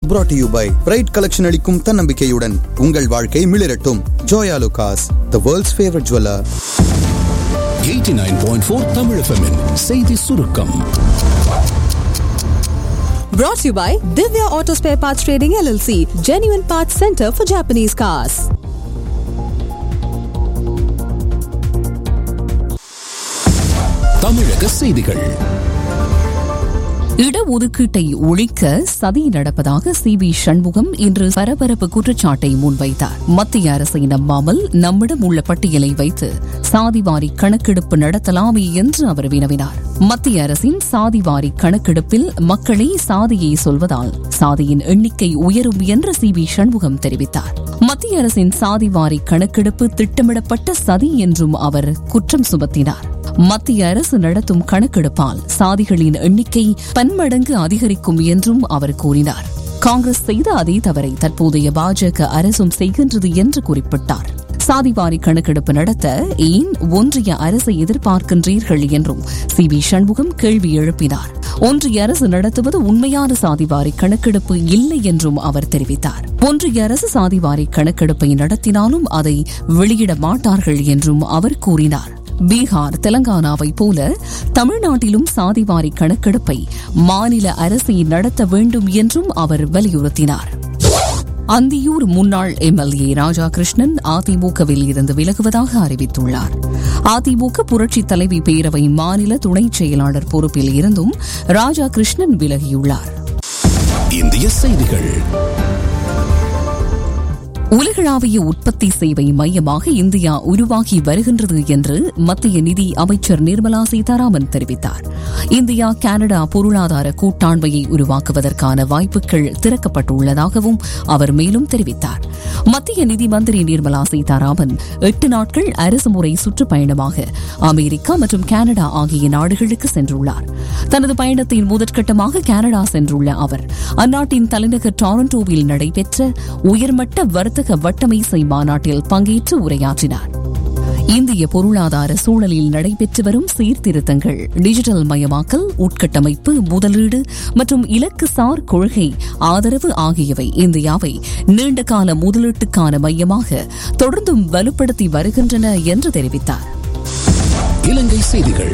brought to you by bright collection அளிக்கும் தன்னம்பிக்கையுடன் உங்கள் வாழ்க்கை மிளிரட்டும் Joyalukkas the world's favourite jeweller 89.4 Tamil FM செய்தி சுருக்கம் Brought to you by Divya Auto Spare Parts Trading LLC, genuine parts center for Japanese cars. தமிழக செய்திகள் இடஒதுக்கீட்டை ஒழிக்க சதி நடப்பதாக சி வி சண்முகம் இன்று பரபரப்பு குற்றச்சாட்டை முன்வைத்தார் மத்திய அரசை நம்பாமல் நம்மிடம் உள்ள பட்டியலை வைத்து சாதிவாரி கணக்கெடுப்பு நடத்தலாமே என்று அவர் வினவினார் மத்திய அரசின் சாதிவாரி கணக்கெடுப்பில் மக்களே சாதியை சொல்வதால் சாதியின் எண்ணிக்கை உயரும் என்று சி வி சண்முகம் தெரிவித்தார் மத்திய அரசின் சாதிவாரி கணக்கெடுப்பு திட்டமிடப்பட்ட சதி என்றும் அவர் குற்றம் சுமத்தினார் மத்திய அரசு நடத்தும் கணக்கெடுப்பால் சாதிகளின் எண்ணிக்கை பன்மடங்கு அதிகரிக்கும் என்றும் அவர் கூறினார் காங்கிரஸ் செய்த அதே தவறை தற்போதைய பாஜக அரசும் செய்கின்றது என்று குறிப்பிட்டார் சாதிவாரி கணக்கெடுப்பு நடத்த ஏன் ஒன்றிய அரசை எதிர்பார்க்கின்றீர்கள் என்றும் சி வி சண்முகம் கேள்வி எழுப்பினார் ஒன்றிய அரசு நடத்துவது உண்மையான சாதிவாரி கணக்கெடுப்பு இல்லை என்றும் அவர் தெரிவித்தார் ஒன்றிய அரசு சாதிவாரி கணக்கெடுப்பை நடத்தினாலும் அதை வெளியிட மாட்டார்கள் என்றும் அவர் கூறினார் பீகார் தெலங்கானாவை போல தமிழ்நாட்டிலும் சாதிவாரி கணக்கெடுப்பை மாநில அரசை நடத்த வேண்டும் என்றும் அவர் வலியுறுத்தினார் அந்தியூர் முன்னாள் எம்எல்ஏ ராஜா கிருஷ்ணன் அதிமுகவில் இருந்து விலகுவதாக அறிவித்துள்ளார் அதிமுக புரட்சித் தலைவி பேரவை மாநில துணைச் செயலாளர் பொறுப்பில் இருந்தும் ராஜா கிருஷ்ணன் விலகியுள்ளார் இந்திய செய்திகள் உலகளாவிய உற்பத்தி சேவை மையமாக இந்தியா உருவாகி வருகின்றது என்று மத்திய நிதி அமைச்சர் நிர்மலா சீதாராமன் தெரிவித்தார் இந்தியா கனடா பொருளாதார கூட்டாண்மையை உருவாக்குவதற்கான வாய்ப்புகள் திறக்கப்பட்டுள்ளதாகவும் அவர் மேலும் தெரிவித்தார் மத்திய நிதி மந்திரி நிர்மலா சீதாராமன் எட்டு நாட்கள் அரசுமுறை சுற்றுப்பயணமாக அமெரிக்கா மற்றும் கனடா ஆகிய நாடுகளுக்கு சென்றுள்ளார் தனது பயணத்தின் முதற்கட்டமாக கனடா சென்றுள்ள அவர் அந்நாட்டின் தலைநகர் டாரண்டோவில் நடைபெற்ற உயர்மட்ட வர்த்தக வட்டமேசை மாநாட்டில் பங்கேற்று உரையாற்றினார் இந்திய பொருளாதார சூழலில் நடைபெற்று வரும் சீர்திருத்தங்கள் டிஜிட்டல் மயமாக்கல் உட்கட்டமைப்பு முதலீடு மற்றும் இலக்குசார் கொள்கை ஆதரவு ஆகியவை இந்தியாவை நீண்டகால முதலீட்டுக்கான மையமாக தொடர்ந்தும் வலுப்படுத்தி வருகின்றன என்று தெரிவித்தார் இலங்கை செய்திகள்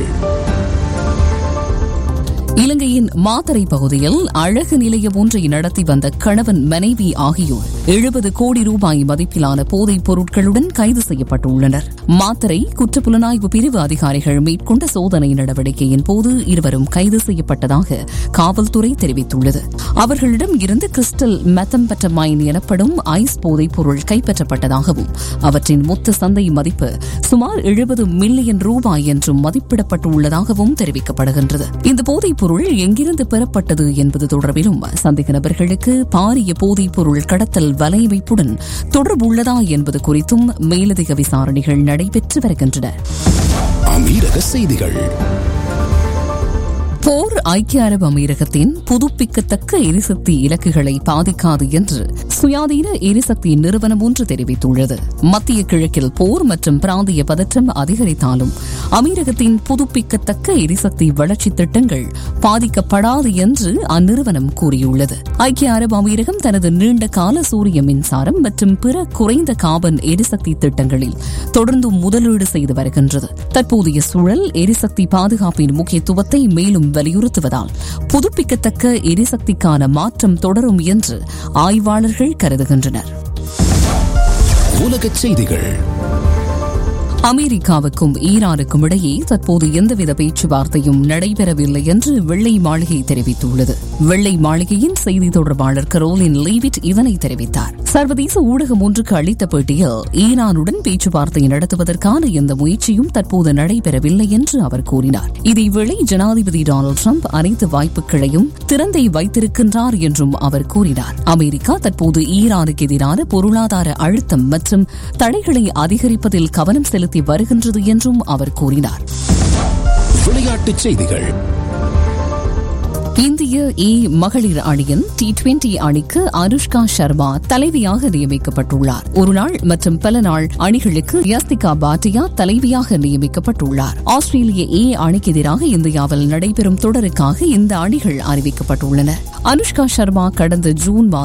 இலங்கையின் மாத்தறை பகுதியில் அழகு நிலையம் ஒன்றை நடத்தி வந்த கணவன் மனைவி ஆகியோர் எழுபது கோடி ரூபாய் மதிப்பிலான போதைப் பொருட்களுடன் கைது செய்யப்பட்டுள்ளனர் மாத்தறை குற்றப்புலனாய்வு பிரிவு அதிகாரிகள் மேற்கொண்ட சோதனை நடவடிக்கையின் போது இருவரும் கைது செய்யப்பட்டதாக காவல்துறை தெரிவித்துள்ளது அவர்களிடம் இருந்து கிறிஸ்டல் மெத்தம்பட்டமைன் எனப்படும் ஐஸ் போதைப் பொருள் கைப்பற்றப்பட்டதாகவும் அவற்றின் மொத்த சந்தை மதிப்பு சுமார் எழுபது மில்லியன் ரூபாய் என்றும் மதிப்பிடப்பட்டுள்ளதாகவும் தெரிவிக்கப்படுகின்றது இந்த போதைப் பொருள் எங்கிருந்து பெறப்பட்டது என்பது தொடர்பிலும் சந்தேக நபர்களுக்கு பாரிய போதைப் பொருள் கடத்தல் வலையமைப்புடன் தொடர்புள்ளதா என்பது குறித்தும் மேலதிக விசாரணைகள் நடைபெற்று வருகின்றன அமீரக செய்திகள் போர் ஐக்கிய அரபு அமீரகத்தின் புதுப்பிக்கத்தக்க எரிசக்தி இலக்குகளை பாதிக்காது என்று சுயாதீன எரிசக்தி நிறுவனம் ஒன்று தெரிவித்துள்ளது மத்திய கிழக்கில் போர் மற்றும் பிராந்திய பதற்றம் அதிகரித்தாலும் அமீரகத்தின் புதுப்பிக்கத்தக்க எரிசக்தி வளர்ச்சி திட்டங்கள் பாதிக்கப்படாது என்று அந்நிறுவனம் கூறியுள்ளது ஐக்கிய அரபு அமீரகம் தனது நீண்ட கால சூரிய மின்சாரம் மற்றும் பிற குறைந்த காபன் எரிசக்தி திட்டங்களில் தொடர்ந்தும் முதலீடு செய்து வருகின்றது தற்போதைய சூழல் எரிசக்தி பாதுகாப்பின் முக்கியத்துவத்தை மேலும் வலியுறுத்துவதால் புதுப்பிக்கத்தக்க எரிசக்திக்கான மாற்றம் தொடரும் என்று ஆய்வாளர்கள் கருதுகின்றனர் உலகச் செய்திகள் அமெரிக்காவுக்கும் ஈரானுக்கும் இடையே தற்போது எந்தவித பேச்சுவார்த்தையும் நடைபெறவில்லை என்று வெள்ளை மாளிகை தெரிவித்துள்ளது வெள்ளை மாளிகையின் செய்தி தொடர்பாளர் கரோலின் லீவிட் இதனை தெரிவித்தார் சர்வதேச ஊடகம் ஒன்றுக்கு அளித்த பேட்டியில் ஈரானுடன் பேச்சுவார்த்தை நடத்துவதற்கான எந்த முயற்சியும் தற்போது நடைபெறவில்லை என்று அவர் கூறினார் இதேவேளை ஜனாதிபதி டொனால்டு டிரம்ப் அனைத்து வாய்ப்புகளையும் திறந்தை வைத்திருக்கின்றார் என்றும் அவர் கூறினார் அமெரிக்கா தற்போது ஈரானுக்கு எதிரான பொருளாதார அழுத்தம் மற்றும் தடைகளை அதிகரிப்பதில் கவனம் செலுத்தி வருகின்றது என்றும் அவர் கூறினார் விளையாட்டுச் செய்திகள் இந்திய ஏ மகளிர் அணியின் டி டுவெண்டி அணிக்கு அனுஷ்கா சர்மா தலைவியாக நியமிக்கப்பட்டுள்ளார் ஒருநாள் மற்றும் பல நாள் அணிகளுக்கு யஸ்திகா பாட்டியா தலைவியாக நியமிக்கப்பட்டுள்ளார் ஆஸ்திரேலிய ஏ அணிக்கு எதிராக இந்தியாவில் நடைபெறும் தொடருக்காக இந்த அணிகள் அறிவிக்கப்பட்டுள்ளன அனுஷ்கா சர்மா கடந்த ஜூன் மாதம்